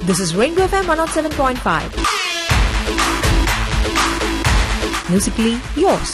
This is Rainbow FM 107.5. Musically yours.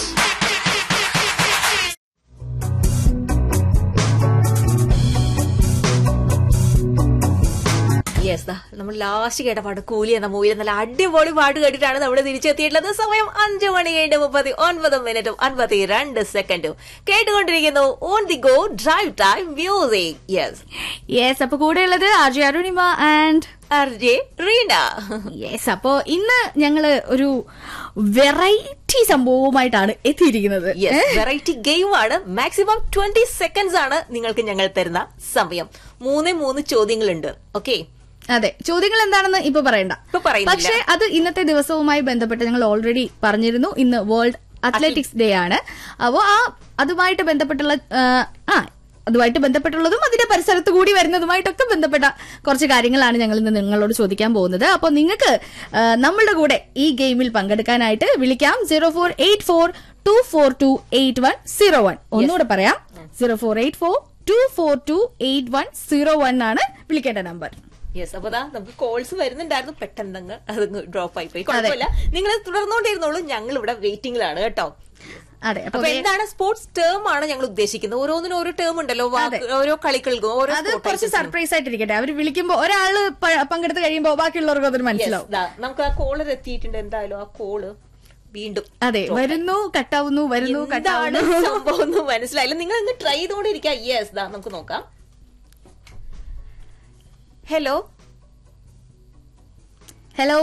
Yes ദാ നമ്മൾ last കേട്ട പാട്ട് കൂലി എന്ന മൂവിയിൽ നല്ല അടിപൊളി പാട്ട് കേട്ടിട്ടാണ് നമ്മൾ തിരിച്ചെത്തിയിട്ടുള്ളത് സമയം അഞ്ചു മണി കഴിഞ്ഞ് മുപ്പത്തി ഒൻപത് മിനിറ്റും അൻപത്തി രണ്ട് സെക്കൻഡും കേട്ടുകൊണ്ടിരിക്കുന്നു on the go drive time music yes yes അപ്പൊ കൂടെയുള്ളത് R J Arunima and R J Reena yes അപ്പോ ഇന്ന് ഞങ്ങള് ഒരു വെറൈറ്റി സംഭവവുമായിട്ടാണ് എത്തിയിരിക്കുന്നത് യെസ് വെറൈറ്റി ഗെയിമാണ് മാക്സിമം ട്വന്റി സെക്കൻഡ്സ് ആണ് നിങ്ങൾക്ക് ഞങ്ങൾ തരുന്ന സമയം മൂന്നേ മൂന്ന് ചോദ്യങ്ങളുണ്ട് ഓക്കെ അതെ ചോദ്യങ്ങൾ എന്താണെന്ന് ഇപ്പൊ പറയണ്ട ഇപ്പൊ പറയുന്നില്ല. പക്ഷെ അത് ഇന്നത്തെ ദിവസവുമായി ബന്ധപ്പെട്ട് ഞങ്ങൾ ഓൾറെഡി പറഞ്ഞിരുന്നു ഇന്ന് വേൾഡ് അത്ലറ്റിക്സ് ഡേ ആണ് അപ്പോ ആ അതുമായിട്ട് ബന്ധപ്പെട്ടുള്ള ആ, ആ അതുമായിട്ട് ബന്ധപ്പെട്ടുള്ളതും അതിന്റെ പരിസരത്ത് കൂടി വരുന്നതുമായിട്ടൊക്കെ ബന്ധപ്പെട്ട കുറച്ച് കാര്യങ്ങളാണ് ഞങ്ങൾ ഇന്ന് നിങ്ങളോട് ചോദിക്കാൻ പോകുന്നത് അപ്പോൾ നിങ്ങൾക്ക് ആ, നമ്മളുടെ കൂടെ ഈ ഗെയിമിൽ പങ്കെടുക്കാനായിട്ട് വിളിക്കാം zero four eight four two four two eight one zero one ഒന്നുകൂടെ പറയാം zero four eight four two four two eight one zero one ആണ് വിളിക്കേണ്ട നമ്പർ യെസ് അപ്പൊ ദാ നമുക്ക് കോൾസ് വരുന്നുണ്ടായിരുന്നു പെട്ടെന്ന് അതങ്ങ് ഡ്രോപ്പ് ആയി പോയി കുഴപ്പമില്ല നിങ്ങൾ തുടർന്നുകൊണ്ടിരുന്നോളൂ ഞങ്ങൾ ഇവിടെ വെയിറ്റിംഗിലാണ് കേട്ടോ അതെ അപ്പൊ അപ്പൊ എന്താണ് സ്പോർട്സ് ടേം ആണ് ഞങ്ങൾ ഉദ്ദേശിക്കുന്നത് ഓരോന്നിനും ഓരോ ടേം ഉണ്ടല്ലോ വാക്ക് ഓരോ കളികൾക്കും ഓരോ അത് sport കുറച്ച് items നും. സർപ്രൈസ് ആയിട്ടിരിക്കട്ടെ അവര് വിളിക്കുമ്പോ ഒരാള് പ- പങ്കെടുത്ത് കഴിയുമ്പോ ബാക്കിയുള്ളവർക്ക് അതൊരു Yes, മനസ്സിലാവും ദാ, നമുക്ക് ആ കോളർ എത്തിയിട്ടുണ്ട് എന്തായാലും ആ കോള് വീണ്ടും അതെ വരുന്നു കട്ടാവുന്നു വരുന്നു എന്താണ് കട്ടാവുന്നു സംഭവം എന്ന് മനസ്സിലായില്ല നിങ്ങൾ ഇന്ന് ട്രൈ ചെയ്തുകൊണ്ടിരിക്കുക യെസ് ദാ നമുക്ക് നോക്കാം ഹലോ ഹലോ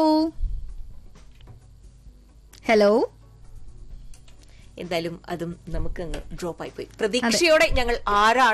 ഹലോ എന്തായാലും അതും നമുക്ക് അങ്ങ് ഡ്രോപ്പ് ആയി പോയി പ്രതീക്ഷയോടെ ഞങ്ങൾ ആരാണ്